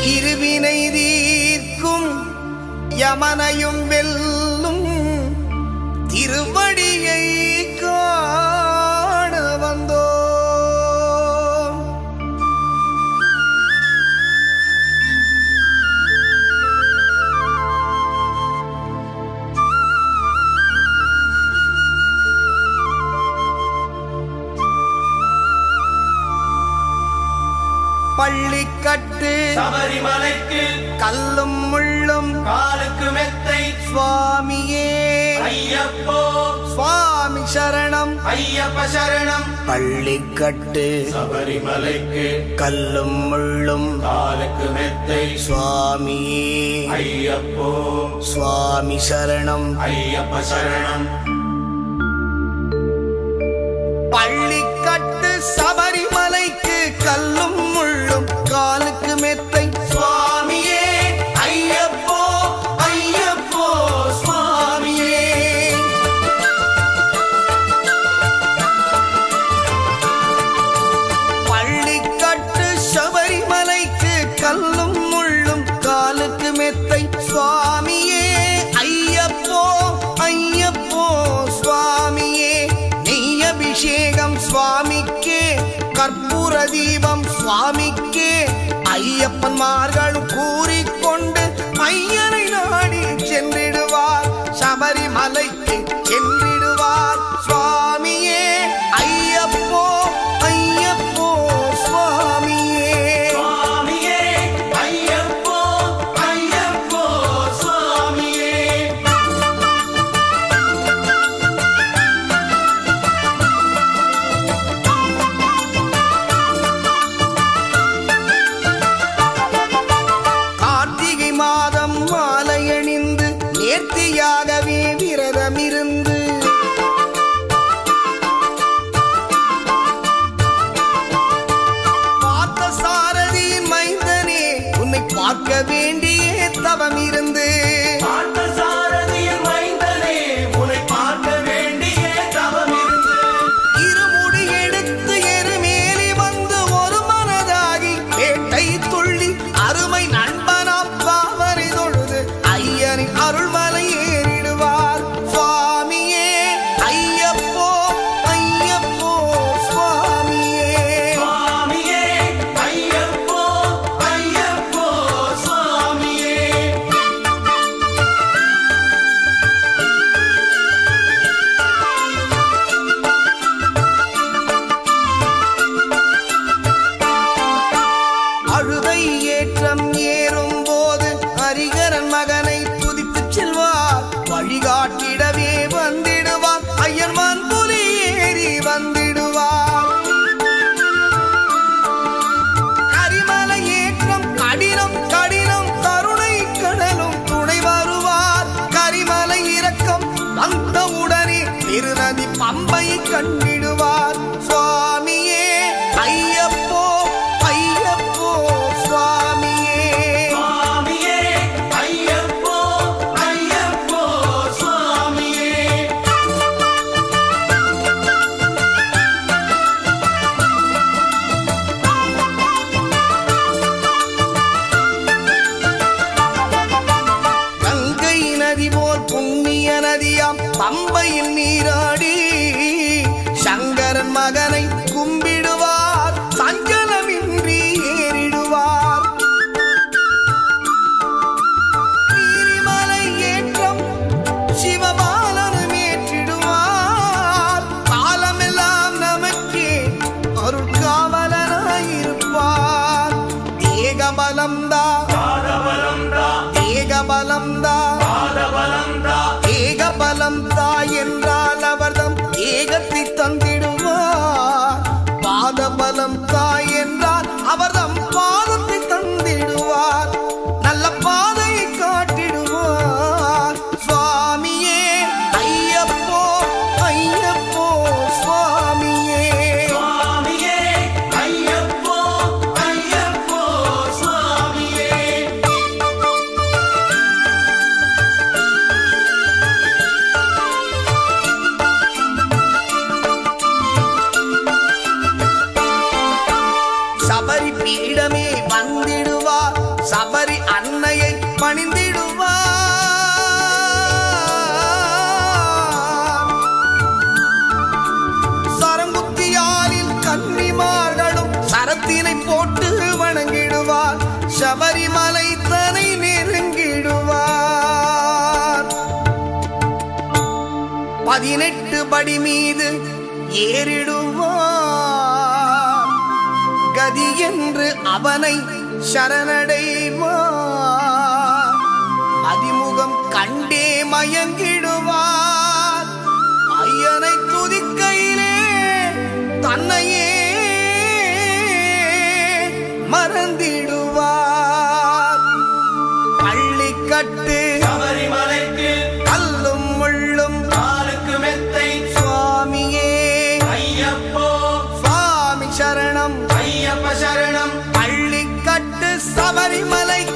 இருவினை தீர்க்கும் யமனையும் வெல்லும் திருவடியை காண வந்தோ பள்ளிக்கட்டு சபரிமலைக்கு கல்லும் முள்ளும் காலுக்கு மெத்தை சுவாமியே ஐயப்போ சுவாமி சரணம் ஐயப்ப சரணம் பள்ளிக்கட்டு சபரிமலைக்கு கல்லும் முள்ளும் காலுக்கு மெத்தை சுவாமியே ஐயப்போ சுவாமி சரணம் ஐயப்ப சரணம் பள்ளிக்கட்டு சபரிமலைக்கு கல்லும் முள்ளும் காலுக்கு மெத்தை சுவாமியே ஐயப்போ ஐயப்போ சுவாமியே பள்ளிக்கட்டு சபரிமலைக்கு கல்லும் முள்ளும் காலுக்கு மெத்தை சுவாமியே ஐயப்போ ஐயப்போ சுவாமியே நெய் அபிஷேகம் சுவாமிக்கே கற்பூர தீபம் சுவாமிக்கே ஐயப்பன்மார்களும் கூறிக்கொண்டு ஐயனை நாடி சென்றிடுவார் சபரிமலைக்கு சென்றிடுவார் சுவாமியே ஐயப்போ ஐயப்போ சுவாமியே சுவாமியே ஐயப்போ ஐயப்போ சுவாமியே கார்த்திகை மாதம் மாலை அணிந்து நேர்த்தியாகவே விரதமிருந்து பார்த்த சாரதியின் மைந்தனே உன்னை பார்க்க வேண்டிய தவம் இருந்து பார்த்த சாரதியின் மைந்தனே உன்னை பார்க்க வேண்டிய தவம் இருந்து இருமுடி எடுத்து எருமேலி வந்து ஒரு மனதாகி வேட்டை துள்ளி அருமை நண்பனாம் பாவரை தொழுது ஐயனின் அருள்மலை ஏறிடுவார் சுவாமியே ஐயப்போ ஐயப்போ சுவாமியே சுவாமியே ஐயப்போ ஐயப்போ சுவாமியே அழுதை ஏற்றம் ஏறும் போது ஹரிகரன் மகனை துதித்துச் செல்வார் வழிகாட்டிடவே வந்திடுவார் ஐயர்மான் புலி ஏறி வந்திடுவார் கரிமலை ஏற்றம் கடினம் கடினம் கருணை கடலும் துணை வருவார் கரிமலை இறக்கம் வந்தவுடனே திருநதி பம்பை கண்டிடுவார் சுவாமியே ஐயப்போ ஐயப்போ சுவாமியே சுவாமியே ஐயப்போ ஐயப்போ சுவாமியே கங்கை நதி போல் புண்ணிய நதியாம் பம்பையில் நீராடி சங்கரன் மகனை கும்பிடுவார் சஞ்சலமின்றி ஏறிடுவார் நீரிமலை ஏற்றம் சிவபாலனும் ஏற்றிடுவார் காலமெல்லாம் நமக்கே அருட்காவலனாயிருப்பார் தேகபலம்தா பாதபலம்தா தேகபலம்தா பாதபலம்தா ஏகபலம் தாய் என்றால் பீடமே வந்திடுவார் சபரி அன்னையை பணிந்திடுவார் சரங்குத்தியாரில் கன்னிமார்களும் சரத்தினை போட்டு வணங்கிடுவார் சபரிமலை தனை நெருங்கிடுவார் பதினெட்டு படி மீது ஏறிடுவார் கதி என்று அவனை சரணடைவார் அதிமுகம் கண்டே மயங்கிடுவார் ஐயனை துதிக்கையிலே தன்னையே மறந்திடுவார் பள்ளிக்கட்டு சபரிமலைக்கு கல்லும் முள்ளும் காலுக்கு மெத்தை சுவாமியே ஐயப்போ சுவாமி சரணம் ஐயப்ப சரணம் பள்ளிக்கட்டு சபரிமலை